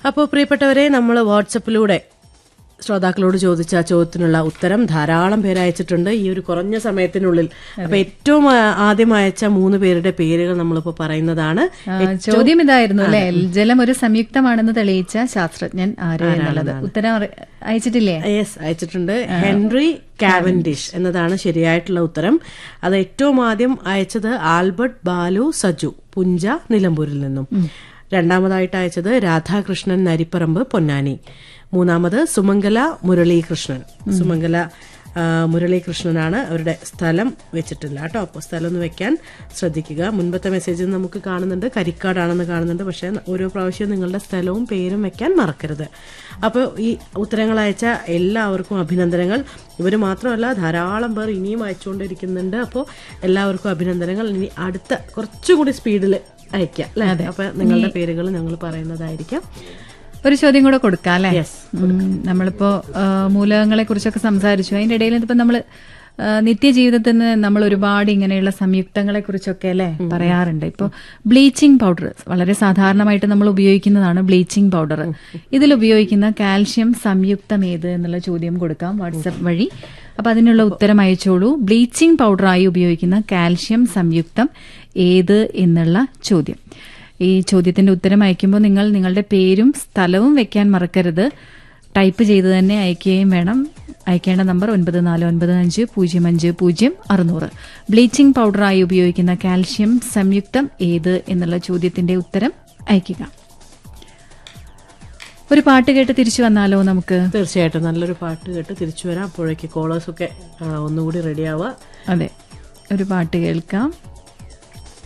അപ്പോൾ പ്രിയപ്പെട്ടവരെ നമ്മൾ വാട്സപ്പിലൂടെ ശ്രോതാക്കളോട് ചോദിച്ച ആ ചോദ്യത്തിനുള്ള ഉത്തരം ധാരാളം പേര് അയച്ചിട്ടുണ്ട് ഈ ഒരു കുറഞ്ഞ സമയത്തിനുള്ളിൽ അപ്പൊ ഏറ്റവും ആ, ആദ്യം അയച്ച മൂന്ന് പേരുടെ പേരുകൾ നമ്മളിപ്പോ പറയുന്നതാണ് ആ, ചോദ്യം ഇതായിരുന്നു അല്ലെ ജലം ഒരു സംയുക്തമാണെന്ന് തെളിയിച്ച ശാസ്ത്രജ്ഞൻ ആര് എന്നുള്ളത് ഉത്തരം അറി- അയച്ചിട്ടില്ലേ യെസ് അയച്ചിട്ടുണ്ട് ഹെൻറി കാവൻഡിഷ് എന്നതാണ് ശരിയായിട്ടുള്ള ഉത്തരം അത് ഏറ്റവും ആദ്യം അയച്ചത് ആൽബർട്ട് ബാലു സജു പുഞ്ച നിലമ്പൂരിൽ നിന്നും രണ്ടാമതായിട്ട് അയച്ചത് രാധാകൃഷ്ണൻ നരിപ്പറമ്പ് പൊന്നാനി മൂന്നാമത് സുമംഗല മുരളീകൃഷ്ണൻ സുമംഗല ആ, മുരളീകൃഷ്ണനാണ് അവരുടെ സ്ഥലം വെച്ചിട്ടില്ല കേട്ടോ അപ്പോൾ സ്ഥലം ഒന്ന് വെക്കാൻ ശ്രദ്ധിക്കുക മുൻപത്തെ മെസ്സേജിൽ നമുക്ക് കാണുന്നുണ്ട് കരിക്കാടാണെന്ന് കാണുന്നുണ്ട് പക്ഷേ ഓരോ പ്രാവശ്യവും നിങ്ങളുടെ സ്ഥലവും പേരും വെക്കാൻ മറക്കരുത് അപ്പോൾ ഈ ഉത്തരങ്ങൾ അയച്ച എല്ലാവർക്കും അഭിനന്ദനങ്ങൾ ഇവർ മാത്രമല്ല ധാരാളം പേർ ഇനിയും അയച്ചുകൊണ്ടിരിക്കുന്നുണ്ട് അപ്പോൾ എല്ലാവർക്കും അഭിനന്ദനങ്ങൾ ഇനി അടുത്ത കുറച്ചുകൂടി സ്പീഡിൽ അയക്കാം അല്ലേ അപ്പോൾ നിങ്ങളുടെ പേരുകൾ ഞങ്ങൾ പറയുന്നതായിരിക്കാം ഒരു ചോദ്യം കൂടെ കൊടുക്കാം അല്ലെ Yes, നമ്മളിപ്പോ ആ, മൂലകങ്ങളെ കുറിച്ചൊക്കെ സംസാരിച്ചു അതിന്റെ ഇടയിൽ ഇപ്പൊ നമ്മള് ആ, നിത്യജീവിതത്തിൽ നിന്ന് നമ്മൾ ഒരുപാട് ഇങ്ങനെയുള്ള സംയുക്തങ്ങളെ കുറിച്ചൊക്കെ അല്ലെ പറയാറുണ്ട് ഇപ്പൊ ബ്ലീച്ചിങ് പൗഡർ വളരെ സാധാരണമായിട്ട് നമ്മൾ ഉപയോഗിക്കുന്നതാണ് ബ്ലീച്ചിങ് പൗഡർ ഇതിൽ ഉപയോഗിക്കുന്ന കാൽഷ്യം സംയുക്തം ഏത് എന്നുള്ള ചോദ്യം കൊടുക്കാം വാട്സപ്പ് വഴി അപ്പൊ അതിനുള്ള ഉത്തരം അയച്ചോളൂ ബ്ലീച്ചിങ് പൗഡറായി ഉപയോഗിക്കുന്ന കാൽഷ്യം സംയുക്തം ഏത് എന്നുള്ള ചോദ്യം ഈ ചോദ്യത്തിന്റെ ഉത്തരം അയക്കുമ്പോൾ നിങ്ങൾ നിങ്ങളുടെ പേരും സ്ഥലവും വെക്കാൻ മറക്കരുത് ടൈപ്പ് ചെയ്ത് തന്നെ അയക്കുകയും വേണം അയക്കേണ്ട നമ്പർ ഒൻപത് നാല് ഒൻപത് അഞ്ച് പൂജ്യം അഞ്ച് പൂജ്യം അറുന്നൂറ് ബ്ലീച്ചിങ് പൗഡറായി ഉപയോഗിക്കുന്ന കാൽഷ്യം സംയുക്തം ഏത് എന്നുള്ള ചോദ്യത്തിന്റെ ഉത്തരം അയക്കുക ഒരു പാട്ട് കേട്ട് തിരിച്ചു വന്നാലോ നമുക്ക് തീർച്ചയായിട്ടും നല്ലൊരു പാട്ട് കേട്ട് തിരിച്ചു വരാം അപ്പോഴേക്ക് കോളേഴ്സൊക്കെ ഒന്നുകൂടി റെഡി ആവുക അതെ ഒരു പാട്ട് കേൾക്കാം